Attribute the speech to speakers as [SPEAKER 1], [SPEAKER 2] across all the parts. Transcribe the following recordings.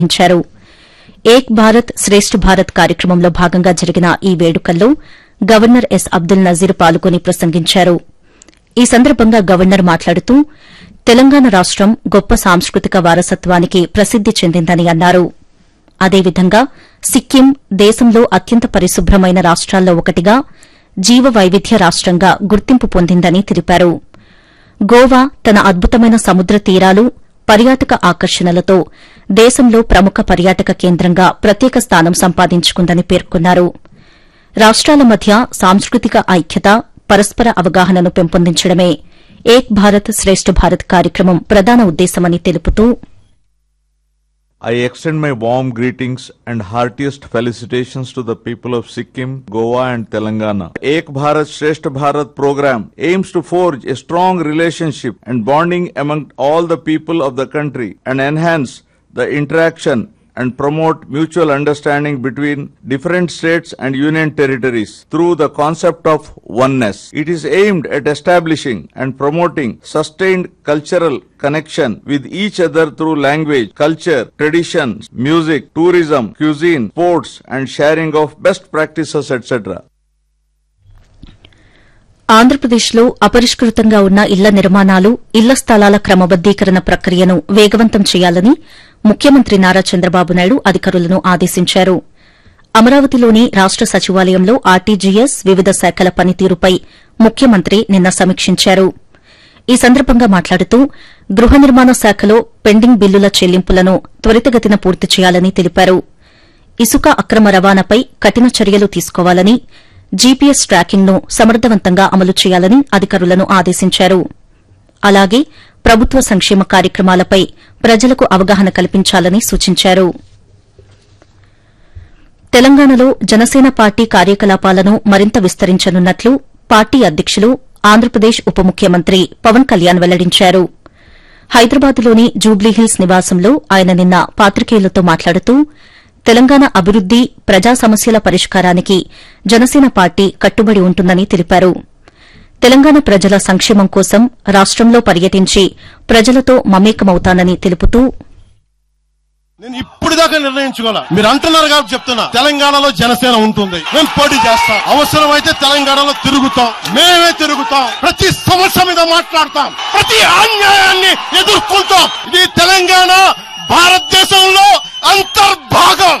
[SPEAKER 1] నిర్వహించారు ఏక్ భారత్ శ్రేష్ఠ భారత్ కార్యక్రమంలో భాగంగా జరిగిన ఈ వేడుకల్లో గవర్నర్ ఎస్ అబ్దుల్ నజీర్ పాల్గొని ప్రసంగించారు ఈ సందర్భంగా గవర్నర్ మాట్లాడుతూ తెలంగాణ రాష్టం గొప్ప సాంస్కృతిక వారసత్వానికి ప్రసిద్ది చెందిందని అన్నారు అదేవిధంగా సిక్కిం దేశంలో అత్యంత పరిశుభ్రమైన రాష్ట్రాల్లో ఒకటిగా జీవ వైవిధ్య రాష్టంగా గుర్తింపు పొందిందని తెలిపారు గోవా తన అద్భుతమైన సముద్ర తీరాలు పర్యాటక ఆకర్షణలతో దేశంలో ప్రముఖ పర్యాటక కేంద్రంగా ప్రత్యేక స్థానం సంపాదించుకుందని పేర్కొన్నారు రాష్ట్రాల మధ్య సాంస్కృతిక ఐక్యత పరస్పర అవగాహనను పెంపొందించడమే ఏక్ భారత్ శ్రేష్ఠ భారత్ కార్యక్రమం ప్రధాన ఉద్దేశమని తెలుపుతూ
[SPEAKER 2] I extend my warm greetings and heartiest felicitations to the people of Sikkim, Goa and Telangana. Ek Bharat Shresth Bharat program aims to forge a strong relationship and bonding among all the people of the country and enhance the interaction and promote mutual understanding between different states and union territories through the concept of oneness. It is aimed at establishing and promoting sustained cultural connection with each other through language, culture, traditions, music, tourism, cuisine, sports and sharing of best practices etc.
[SPEAKER 1] ఆంధ్రప్రదేశ్లో అపరిష్కృతంగా ఉన్న ఇళ్ల నిర్మాణాలు ఇళ్ల స్థలాల క్రమబద్దీకరణ ప్రక్రియను వేగవంతం చేయాలని ముఖ్యమంత్రి నారా చంద్రబాబు నాయుడు అధికారులను ఆదేశించారు అమరావతిలోని రాష్ట సచివాలయంలో ఆర్టీజీఎస్ వివిధ శాఖల పనితీరుపై ముఖ్యమంత్రి నిన్న సమీక్షించారు ఈ సందర్భంగా మాట్లాడుతూ గృహ నిర్మాణ శాఖలో పెండింగ్ బిల్లుల చెల్లింపులను త్వరితగతిన పూర్తి చేయాలని తెలిపారు ఇసుక అక్రమ రవాణాపై కఠిన చర్యలు తీసుకోవాలని జీపీఎస్ ట్రాకింగ్ను సమర్థవంతంగా అమలు చేయాలని అధికారులను ఆదేశించారు అలాగే ప్రభుత్వ సంక్షేమ కార్యక్రమాలపై ప్రజలకు అవగాహన కల్పించాలని సూచించారు తెలంగాణలో జనసేన పార్టీ కార్యకలాపాలను మరింత విస్తరించనున్నట్లు పార్టీ అధ్యకులు ఆంధ్రప్రదేశ్ ఉప ముఖ్యమంత్రి పవన్ కళ్యాణ్ వెల్లడించారు హైదరాబాద్లోని జూబ్లీహిల్స్ నివాసంలో ఆయన నిన్న పాత్రికేయులతో మాట్లాడుతూ తెలంగాణ అభివృద్ది ప్రజా సమస్యల పరిష్కారానికి జనసేన పార్టీ కట్టుబడి ఉంటుందని తెలిపారు తెలంగాణ ప్రజల సంక్షేమం కోసం రాష్టంలో పర్యటించి ప్రజలతో మమేకమవుతానని తెలుపుతూ
[SPEAKER 3] నేను ఇప్పుడు దాకా నిర్ణయించుకోలే మీరు అంటున్నారు కాబట్టి చెప్తున్నా తెలంగాణలో జనసేన ఉంటుంది మేము పోటీ చేస్తాం అవసరమైతే తెలంగాణలో తిరుగుతాం మేమే తిరుగుతాం ప్రతి సమస్య మీద మాట్లాడతాం ప్రతి అన్యాయాన్ని ఎదుర్కొంటాం ఇది తెలంగాణ భారతదేశంలో అంతర్భాగం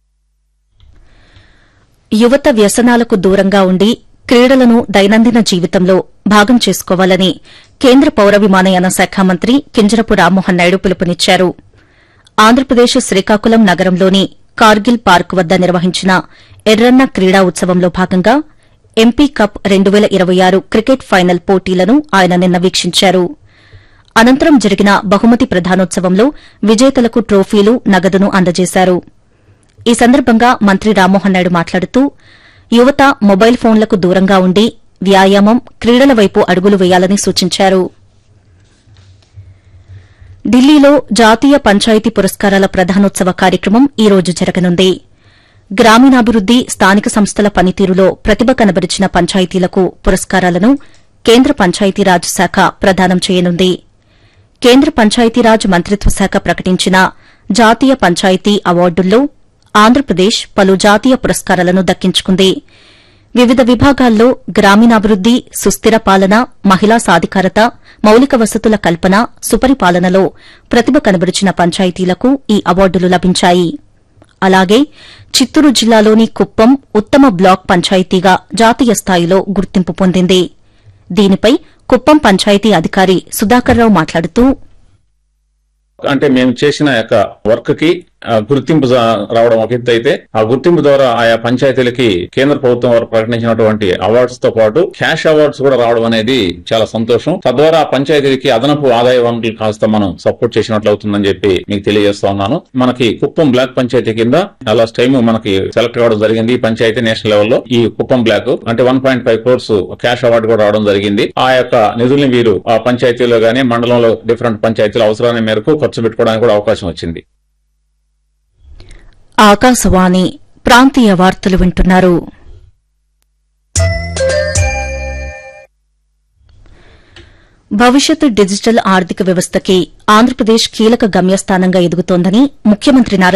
[SPEAKER 1] యువత వ్యసనాలకు దూరంగా ఉండి క్రీడలను దైనందిన జీవితంలో భాగం చేసుకోవాలని కేంద్ర పౌర విమానయాన శాఖ మంత్రి కింజరపు రామ్మోహన్ నాయుడు పిలుపునిచ్చారు ఆంధ్రప్రదేశ్ శ్రీకాకుళం నగరంలోని కార్గిల్ పార్క్ వద్ద నిర్వహించిన ఎర్రన్న క్రీడా ఉత్సవంలో భాగంగా ఎంపీ కప్ రెండు వేల ఇరవై ఆరు క్రికెట్ ఫైనల్ పోటీలను ఆయన నిన్న వీక్షించారు అనంతరం జరిగిన బహుమతి ప్రధానోత్సవంలో విజేతలకు ట్రోఫీలు నగదును అందజేశారు ఈ సందర్భంగా మంత్రి రామ్మోహన్ నాయుడు మాట్లాడుతూ యువత మొబైల్ ఫోన్లకు దూరంగా ఉండి వ్యాయామం క్రీడల వైపు అడుగులు వేయాలని సూచించారు ఢిల్లీలో జాతీయ పంచాయతీ పురస్కారాల ప్రధానోత్సవ కార్యక్రమం ఈ రోజు జరగనుంది గ్రామీణాభివృద్ది స్థానిక సంస్థల పనితీరులో ప్రతిభ కనబరిచిన పంచాయతీలకు పురస్కారాలను కేంద్ర పంచాయతీరాజ్ శాఖ ప్రదానం చేయనుంది కేంద్ర పంచాయతీరాజ్ మంత్రిత్వ శాఖ ప్రకటించిన జాతీయ పంచాయతీ అవార్డుల్లో ఆంధ్రప్రదేశ్ పలు జాతీయ పురస్కారాలను దక్కించుకుంది వివిధ విభాగాల్లో గ్రామీణాభివృద్ది సుస్థిర పాలన మహిళా సాధికారత మౌలిక వసతుల కల్పన సుపరిపాలనలో ప్రతిభ కనబరిచిన పంచాయతీలకు ఈ అవార్డులు లభించాయి అలాగే చిత్తూరు జిల్లాలోని కుప్పం ఉత్తమ బ్లాక్ పంచాయతీగా జాతీయ స్థాయిలో గుర్తింపు పొందింది దీనిపై కుప్పం పంచాయతీ అధికారి సుధాకర్రావు మాట్లాడుతూ
[SPEAKER 4] అంటే మేము చేసిన యొక్క వర్క్ కి ఆ, గుర్తింపు జా- రావడం ఒక ఎత్తు అయితే ఆ గుర్తింపు ద్వారా ఆయా పంచాయతీలకి కేంద్ర ప్రభుత్వం వారు ప్రకటించినటువంటి అవార్డ్స్ తో పాటు క్యాష్ అవార్డ్స్ కూడా రావడం అనేది చాలా సంతోషం తద్వారా ఆ పంచాయతీలకి అదనపు ఆదాయ వనరులు కాస్త మనం సపోర్ట్ చేసినట్లు అవుతుందని చెప్పి మీకు తెలియజేస్తా ఉన్నాను మనకి కుప్పం బ్లాక్ పంచాయతీ కింద లాస్ట్ టైం మనకి సెలెక్ట్ కావడం జరిగింది ఈ పంచాయతీ నేషనల్ లెవెల్లో ఈ కుప్పం బ్లాక్ అంటే one point five crores cash award కూడా రావడం జరిగింది ఆ యొక్క నిధుల్ని వీరు ఆ పంచాయతీలో గానీ మండలంలో డిఫరెంట్ పంచాయతీల అవసరాన్ని మేరకు ఖర్చు పెట్టుకోవడానికి కూడా అవకాశం వచ్చింది
[SPEAKER 1] ఆకాశవాణి ప్రాంతీయ వార్తలు వింటున్నారు భవిష్యత్ డిజిటల్ ఆర్థిక వ్యవస్థకి ఆంధ్రప్రదేశ్ కీలక గమ్యస్థానంగా ఎదుగుతోందని ముఖ్యమంత్రి నారా